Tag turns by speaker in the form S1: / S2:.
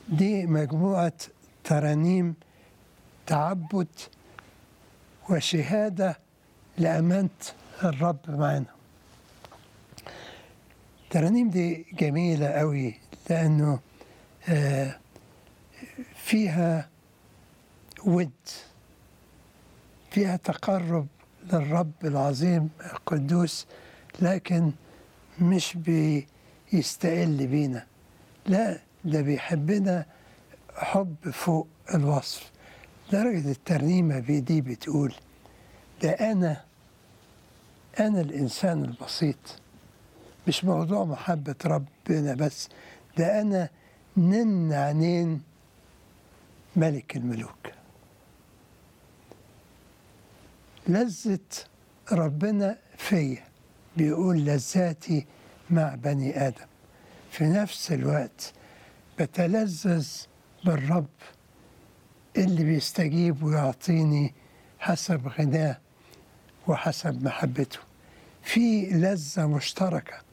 S1: دي مجموعة ترانيم تعبد وشهادة لأمانة الرب معنا الترانيم دي جميلة قوي لأنه آه، فيها ود فيها تقرب للرب العظيم القدوس لكن مش بيستقل بينا لا ده بيحبنا حب فوق الوصف درجة الترنيمة بي دي بتقول ده أنا أنا الإنسان البسيط مش موضوع محبة ربنا بس ده أنا نن عينين ملك الملوك لذة ربنا فيا بيقول لذاتي مع بني آدم في نفس الوقت بتلذذ بالرب اللي بيستجيب ويعطيني حسب غناه وحسب محبته في لذة مشتركة